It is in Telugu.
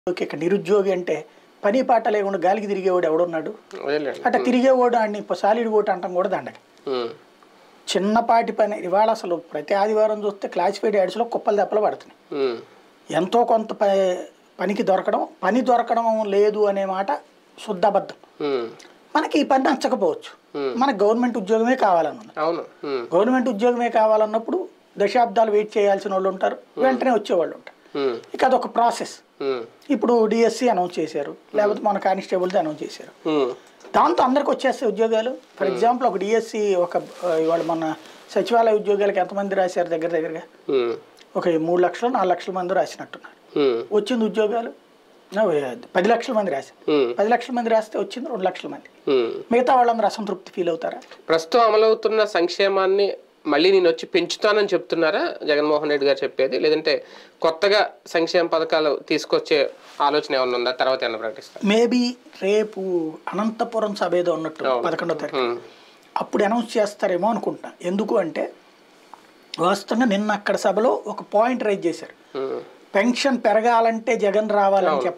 ఓకే, ఇక్కడ నిరుద్యోగి అంటే పని పాట లేకుండా గాలికి తిరిగేవాడు ఎవడున్నాడు అదేలేండి అట్లా తిరిగేవాడు ఆడిని సాలిడ్ ఓటు అంటాం కూడా దండగ ఉమ్, చిన్నపాటి పని ఇవాళ అసలు ప్రతి ఆదివారం చూస్తే క్లాసిఫైడ్ యాడ్స్లో కుప్పలు దెప్పలు పడుతున్నాయి ఉమ్, ఎంతో కొంత ప- పనికి దొరకడం పని దొరకడం లేదు అనే మాట శుద్ధబద్ధం ఉమ్, మనకి ఈ పని నచ్చకపోవచ్చు Hmm. మనకు గవర్నమెంట్ ఉద్యోగమే కావాలన్నది అవును ఉమ్, గవర్నమెంట్ ఉద్యోగమే కావాలన్నప్పుడు దశాబ్దాలు వెయిట్ చేయాల్సిన వాళ్ళు ఉంటారు వెంటనే వచ్చేవాళ్ళు ఉంటారు ఉమ్, ఇక అదొక ప్రాసెస్ ఉమ్, ఇప్పుడు డిఎస్సి అనౌన్స్ చేశారు లేకపోతే మన కానిస్టేబుల్ది అనౌన్స్ చేశారు ఉమ్, దాంతో అందరికి వచ్చేస్తాయి ఉద్యోగాలు ఫర్ ఎగ్జాంపుల్ ఒక డిఎస్సి ఒక ఆ, ఇవాళ మన సచివాలయ ఉద్యోగాలకు ఎంతమంది రాశారు దగ్గర దగ్గరగా ఉమ్, ఒక మూడు లక్షలు నాలుగు లక్షల మంది రాసినట్టున్నారు ఉమ్, వచ్చింది ఉద్యోగాలు నా, పది లక్షల మంది రాశారు ఉమ్, పది లక్షల మంది రాస్తే వచ్చింది రెండు లక్షల మంది ఉమ్. మిగతా వాళ్ళందరూ అసంతృప్తి ఫీల్ అవుతారా ప్రస్తుతం అమలవుతున్న సంక్షేమాన్ని మళ్ళీ నేను వచ్చి పెంచుతానని చెప్తున్నారా జగన్మోహన్ రెడ్డి గారు చెప్పేది లేదంటే కొత్తగా సంక్షేమ పథకాలు తీసుకొచ్చే ఆలోచన ఏమన్నా ఉందా తర్వాత ఏమన్నా ప్రకటిస్తారు మేబీ రేపు అనంతపురం సభ ఏదో ఉన్నట్టు పదకొండో తారీఖు ఉమ్, అప్పుడు అనౌన్స్ చేస్తారేమో అనుకుంటున్నా ఎందుకు అంటే వాస్తవంగా నిన్న అక్కడ సభలో ఒక పాయింట్ రైజ్ చేశారు ఉమ్, పెన్షన్ పెరగాలంటే జగన్ రావాలని చెప్ప